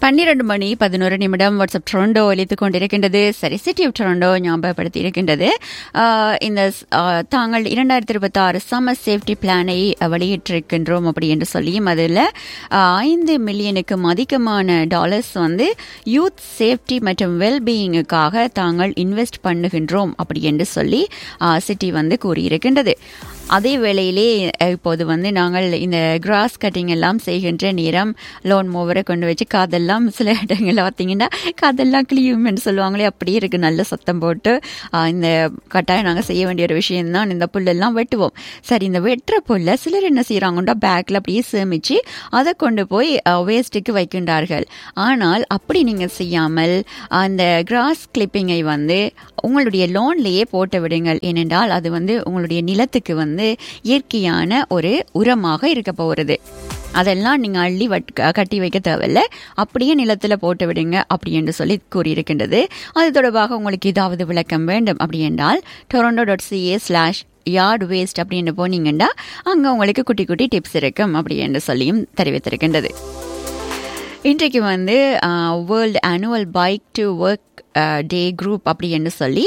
பன்னிரண்டு மணி பதினோரு நிமிடம் வாட்ஸ்அப் டொரண்டோ ஒலித்துக் கொண்டிருக்கின்றது சரி சிட்டி ஆஃப் டொரண்டோ ஞாபகப்படுத்தி இருக்கின்றது ஆஹ் இந்த ஆஹ் தாங்கள் இரண்டாயிரத்தி இருபத்தி ஆறு சம்மர் சேஃப்டி பிளானை வெளியிட்டிருக்கின்றோம் அப்படி என்று சொல்லியும் அதில் ஐந்து மில்லியனுக்கும் அதிகமான டாலர்ஸ் வந்து யூத் சேஃப்டி மற்றும் வெல்பீயிங்குக்காக தாங்கள் இன்வெஸ்ட் பண்ணுகின்றோம் அப்படி என்று சொல்லி சிட்டி வந்து கூறியிருக்கின்றது அதே வேளையிலே இப்போது வந்து நாங்கள் இந்த கிராஸ் கட்டிங் எல்லாம் செய்கின்ற நேரம் லோன் மூவரை கொண்டு வச்சு காதெல்லாம் சில இடங்களில் பார்த்தீங்கன்னா காதெல்லாம் கிளியும்னு சொல்லுவாங்களே அப்படியே இருக்கு நல்ல சத்தம் போட்டு ஆஹ் இந்த கட்டாயம் நாங்கள் செய்ய வேண்டிய ஒரு விஷயம்தான் இந்த புல்லெல்லாம் வெட்டுவோம் சரி இந்த வெட்டுற புல்லை சிலர் என்ன செய்கிறாங்கன்னா பேக்கில் அப்படியே சேமிச்சு அதை கொண்டு போய் வேஸ்ட்டுக்கு வைக்கின்றார்கள் ஆனால் அப்படி நீங்கள் செய்யாமல் அந்த கிராஸ் கிளிப்பிங்கை வந்து உங்களுடைய லோன்லேயே போட்டு விடுங்கள் ஏனென்றால் அது வந்து உங்களுடைய நிலத்துக்கு வந்து இயற்கையான ஒரு உரமாக இருக்க போகிறது அதெல்லாம் நீங்கள் அள்ளி வட் கட்டி வைக்க தேவையில்ல அப்படியே நிலத்தில் போட்டு விடுங்க அப்படி என்று சொல்லி கூறியிருக்கின்றது அது தொடர்பாக உங்களுக்கு ஏதாவது விளக்கம் வேண்டும் அப்படி என்றால் Toronto dot CA slash yard waste அப்படின்னு போனீங்கன்னா அங்கே உங்களுக்கு குட்டி குட்டி டிப்ஸ் இருக்கும் அப்படி என்று சொல்லியும் தெரிவித்திருக்கின்றது இன்றைக்கு வந்து world annual bike to work day group அப்படி என்று சொல்லி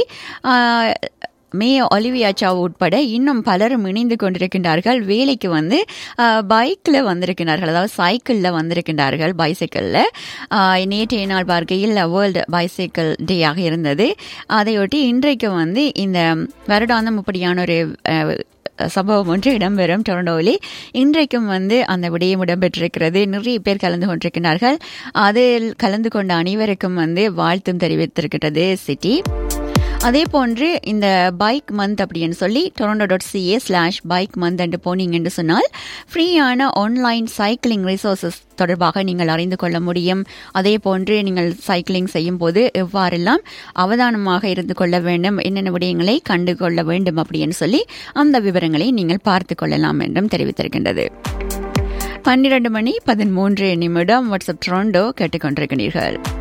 மே ஒலிவியா சாவ் உட்பட இன்னும் பலரும் இணைந்து கொண்டிருக்கின்றார்கள் வேலைக்கு வந்து பைக்கில் வந்திருக்கிறார்கள் அதாவது சைக்கிளில் வந்திருக்கின்றார்கள் பைசைக்கிளில் நேற்றைய நாள் பார்க்கையில் வேர்ல்டு பைசைக்கிள் டேயாக இருந்தது அதையொட்டி இன்றைக்கு வந்து இந்த வருடாந்தம் இப்படியான ஒரு சம்பவம் ஒன்று இடம்பெறும் டொரண்டோவிலே இன்றைக்கும் வந்து அந்த விடயம் இடம்பெற்றிருக்கிறது நிறைய பேர் கலந்து கொண்டிருக்கிறார்கள் அதில் கலந்து கொண்ட அனைவருக்கும் வந்து வாழ்த்தும் தெரிவித்திருக்கிறது சிட்டி அதே போன்று இந்த பைக் மந்த் அப்படின்னு சொல்லி Toronto dot CA slash bike month என்று போனீங்கன்னு சொன்னால் ஃப்ரீயான ஆன்லைன் சைக்கிளிங் ரிசோர்சஸ் தொடர்பாக நீங்கள் அறிந்து கொள்ள முடியும் அதே போன்று நீங்கள் சைக்கிளிங் செய்யும் போது எவ்வாறெல்லாம் அவதானமாக இருந்து கொள்ள வேண்டும் என்னென்ன விடயங்களை கண்டு கொள்ள வேண்டும் அப்படின்னு சொல்லி அந்த விவரங்களை நீங்கள் பார்த்து கொள்ளலாம் என்றும் தெரிவித்திருக்கின்றது பன்னிரண்டு மணி பதிமூன்று நிமிடம் வாட்ஸ்அப் டொரண்டோ கேட்டுக்கொண்டிருக்கிறீர்கள்